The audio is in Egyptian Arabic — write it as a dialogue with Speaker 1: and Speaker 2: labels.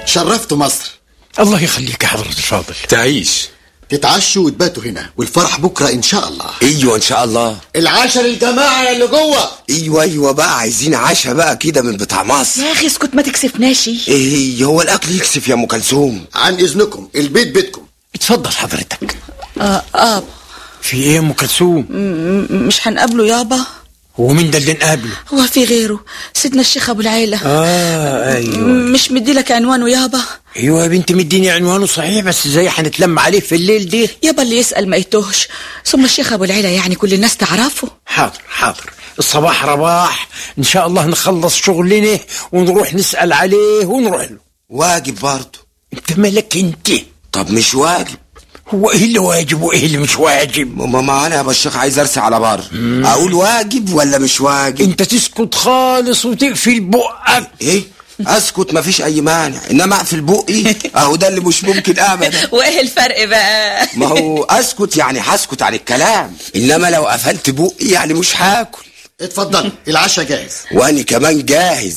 Speaker 1: شرفتوا مصر
Speaker 2: الله يخليك يا حضرة الفاضل
Speaker 3: تعيش
Speaker 1: تتعشوا وتباتوا هنا والفرح بكرة إن شاء الله
Speaker 4: ايوه ان شاء الله
Speaker 1: العشاء للجماعة اللي جوه
Speaker 4: ايوه ايوه بقى عايزين عشاء بقى كده من بتاع مصر
Speaker 5: يا اخي اسكت ما تكسفناش
Speaker 4: ايه هي هو الاكل يكسف يا ام كلثوم
Speaker 1: عن إذنكم البيت بيتكم
Speaker 2: اتفضل حضرتك
Speaker 5: اه اه
Speaker 2: في ايه يا ام كلثوم
Speaker 5: م- مش هنقابله يابا
Speaker 2: ومين ده اللي نقابله
Speaker 5: هو في غيره سيدنا الشيخ ابو العيلة
Speaker 2: اه ايوه
Speaker 5: مش مديلك عنوانه يابا
Speaker 2: ايوه يا بنتي مديني عنوانه صحيح بس ازاي هنتلم عليه في الليل دي
Speaker 5: يابا اللي يسأل ما يتوهش ثم الشيخ ابو العيلة يعني كل الناس تعرفه
Speaker 2: حاضر حاضر الصباح رباح ان شاء الله نخلص شغلنا ونروح نسأل عليه ونروح له
Speaker 4: واجب برضه
Speaker 2: انت مالك انت
Speaker 4: طب مش واجب
Speaker 2: هو ايه اللي واجب وايه اللي مش واجب
Speaker 4: ما ما انا يا بشيخ عايز ارسي على بر اقول واجب ولا مش واجب
Speaker 2: انت تسكت خالص وتقفل بقك
Speaker 4: ايه اسكت مفيش اي مانع انما اقفل بقي اهو ده اللي مش ممكن ابدا
Speaker 5: وايه الفرق بقى
Speaker 4: ما هو اسكت يعني هسكت عن الكلام انما لو قفلت بقي يعني مش هاكل
Speaker 1: اتفضل العشاء جاهز
Speaker 4: وانا كمان جاهز